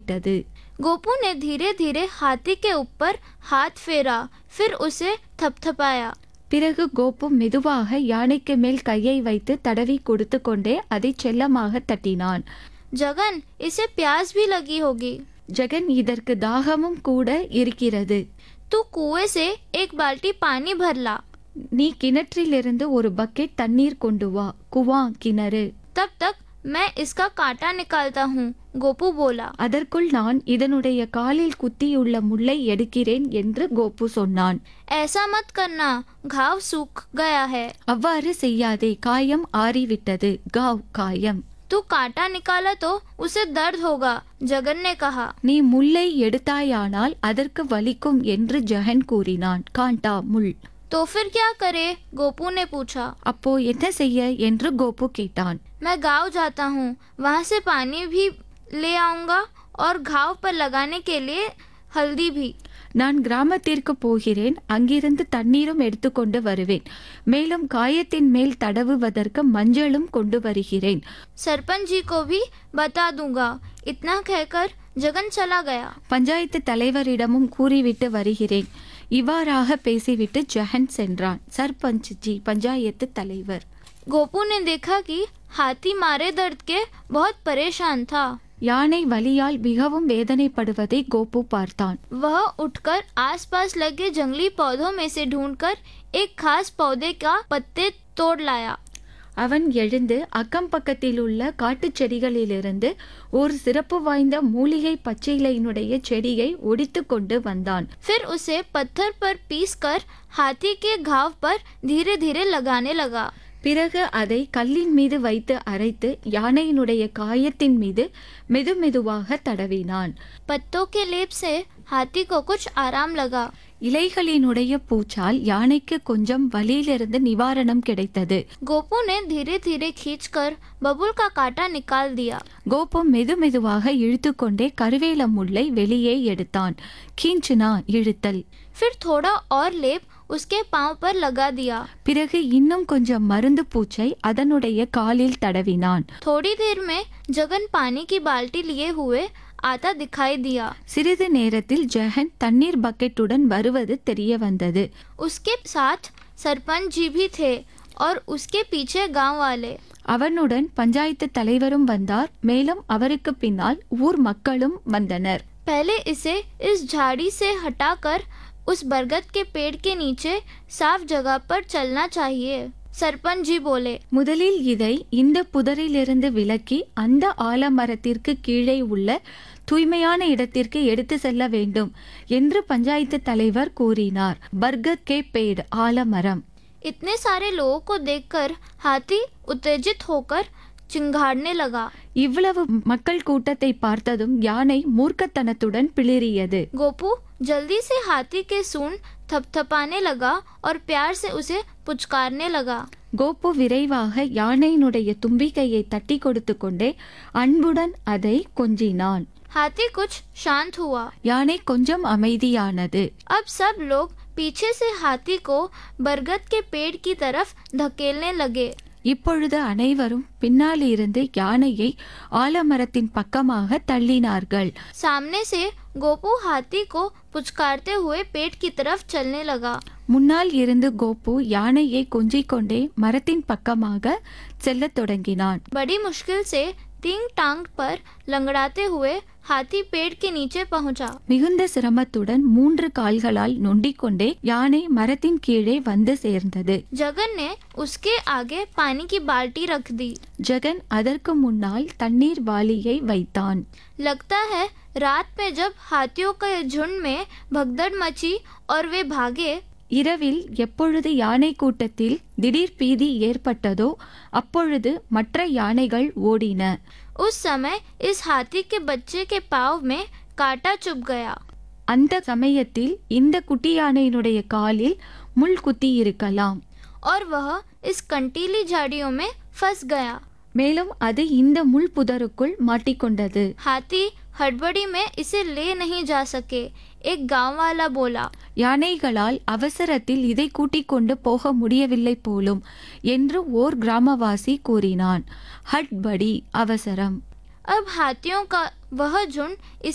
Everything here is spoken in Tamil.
விட்டது गोपू ने धीरे धीरे हाथी के ऊपर हाथ फेरा फिर उसे थपथपाया பிறகு கோபு மெதுவாக யானைக்கு மேல் கையை வைத்து தடவி கொடுத்து கொண்டே அதை செல்லமாக தட்டினான் जगन इसे प्यास भी लगी होगी ஜெகன் இதற்கு தாகமும் கூட இருக்கிறது तू कुएं से एक बाल्टी पानी भर ला நீ கிணற்றிலிருந்து ஒரு பக்கெட் தண்ணீர் கொண்டு வா குவா கிணறு तब तक मैं इसका कांटा निकालता हूँ गोपू बोला அதற்குள் நான் இதனுடைய காலில் குத்தியுள்ள முள்ளை எடுக்கிறேன் என்று கோபு சொன்னான் ऐसा मत करना घाव सूख गया है அவ்வாறு செய்யாதே காயம் ஆறிவிட்டது காவ் காயம் तू कांटा निकाला तो उसे दर्द होगा जगन ने कहा நீ முல்லை எடுத்தாயானால் அதற்கு வலிக்கும் என்று ஜெகன் கூறினான் காண்டா முள் तो फिर क्या करे गोपू ने पूछा அப்போ என்ன செய்ய என்று கோபு கேட்டான் मैं गांव जाता हूँ वहाँ से पानी भी ले आऊंगा और घाव पर लगाने के लिए हल्दी भी நான் கிராமத்திற்கு போகிறேன் அங்கிருந்து தண்ணீரும் எடுத்துக்கொண்டு வருவேன் மேலும் காயத்தின் மேல் தடவுவதற்கு மஞ்சளும் கொண்டு வருகிறேன் सरपंच जी को भी बता दूंगा इतना कहकर जगन चला गया பஞ்சாயத்து தலைவரிடமும் கூறிவிட்டு வருகிறேன் இவ்வாறாக பேசிவிட்டு ஜெகன் சென்றான் சர்பஞ்ச் ஜி பஞ்சாயத்து தலைவர் गोपू ने देखा कि हाथी मारे दर्द के बहुत परेशान था யானை வலியால் மிகவும் வேதனைப்படுவதை கோபு பார்த்தான் वह उठकर आसपास लगे जंगली पौधों में से ढूंढकर एक खास पौधे का पत्ते तोड़ लाया அவன் எழுந்து அக்கம் பக்கத்தில் உள்ள காட்டுச் செடிகளிலிருந்து ஒரு சிறப்பு வாய்ந்த மூலிகை பச்சையிலையினுடைய செடியை ஒடித்து கொண்டு வந்தான் फिर उसे पत्थर पर पीसकर हाथी के घाव पर धीरे धीरे लगाने लगा பிறகு அதை கல்லின் மீது வைத்து அரைத்து யானையினுடைய காயத்தின் மீது மெதுமெதுவாக தடவினான் पत्तों के लेप से हाथी को कुछ आराम लगा இலைகளினுடைய பூச்சால் யானைக்கு கொஞ்சம் வலியிலிருந்து நிவாரணம் கிடைத்தது गोपू ने धीरे धीरे खींचकर बबुल का कांटा निकाल दिया கோபு மெதுமெதுவாக இழுத்துக்கொண்டே கருவேல முல்லை வெளியே எடுத்தான் கீஞ்சினா இழுத்தல் फिर थोड़ा और लेप उसके पांव पर लगा दिया பிறகு இன்னும் கொஞ்சம் மருந்து பூச்சை அதனுடைய காலில் தடவினான் थोड़ी देर में जगन पानी की बाल्टी लिए हुए आता दिखाई दिया சிறிது நேரத்தில் ஜெகன் தண்ணீர் பக்கெட்டுடன் வருவது தெரிய வந்தது उसके साथ सरपंच जी भी थे और उसके पीछे गांव वाले அவனுடன் பஞ்சாயத்து தலைவரும் வந்தார் மேலும் அவருக்கு பின்னால் ஊர் மக்களும் வந்தனர் पहले इसे इस झाड़ी से हटाकर उस बरगद के पेड़ के नीचे साफ जगह पर चलना चाहिए सरपंच जी बोले முதலில் இதை இந்த புதரிலிருந்து விலக்கி அந்த ஆலமரத்திற்கு கீழே உள்ள தூய்மையான இடத்திற்கு எடுத்து செல்ல வேண்டும் என்று பஞ்சாயத்து தலைவர் கூறினார் பர்கத் கே பேட் ஆலமரம் इतने सारे लोगों को देखकर हाथी उत्तेजित होकर चिंगाड़ने लगा இவ்வளவு மக்கள் கூட்டத்தை பார்த்ததும் யானை மூர்க்கத்தனத்துடன் பிளிறியது गोपू जल्दी से हाथी के सूंड थपथपाने लगा और प्यार से उसे पुचकारने लगा கோபு விரைவாக யானையினுடைய தும்பிக்கையை தட்டி கொடுத்து கொண்டே அன்புடன் அதை கொஞ்சினான் हाथी कुछ शांत हुआ யானை கொஞ்சம் அமைதியானது अब सब लोग पीछे से हाथी को बरगद के पेड़ की तरफ धकेलने लगे இப்பொழுது அனைவரும் பின்னால் இருந்து யானையை ஆலமரத்தின் பக்கமாக தள்ளினார்கள் सामने से गोपू हाथी को पुचकारते हुए पेट की तरफ चलने लगा முன்னால் இருந்து கோபு யானையை கொஞ்சிக் கொண்டே மரத்தின் பக்கமாக செல்லத் தொடங்கினான் बड़ी मुश्किल से तीन टांग पर लंगड़ाते हुए हाथी पेड़ के नीचे पहुंचा மிகுந்த சிரமத்துடன் மூன்று கால்களால் நொண்டிக் கொண்டே யானை மரத்தின் கீழே வந்து சேர்ந்தது जगन ने उसके आगे पानी की बाल्टी रख दी ஜெகன் அதற்கு முன்னால் தண்ணீர் வாளியை வைத்தான் लगता है रात में जब हाथियों के झुंड में भगदड़ मची और वे भागे இரவில் எப்பொழுது யானை கூட்டத்தில் திடீர் பீதி ஏற்பட்டதோ அப்பொழுது மற்ற யானைகள் ஓடின उस समय इस हाथी के बच्चे के पाँव में कांटा चुभ गया அந்த சமயத்தில் இந்த குட்டி யானையினுடைய காலில் முள் குத்தி இருக்கலாம் और वह इस कंटीली झाड़ियों में फंस गया மேலும் அது இந்த முள் புதருக்குள் மாட்டிக்கொண்டது हाथी हड़बड़ी में इसे ले नहीं जा सके एक गांव वाला बोला யானைகளால் அவசரத்தில் இதை கூட்டிக் கொண்டு போக முடியவில்லை போலும் என்று ஓர் கிராமவாசி கூறினான் ஹட்படி அவசரம் अब हाथियों का वह झुंड इस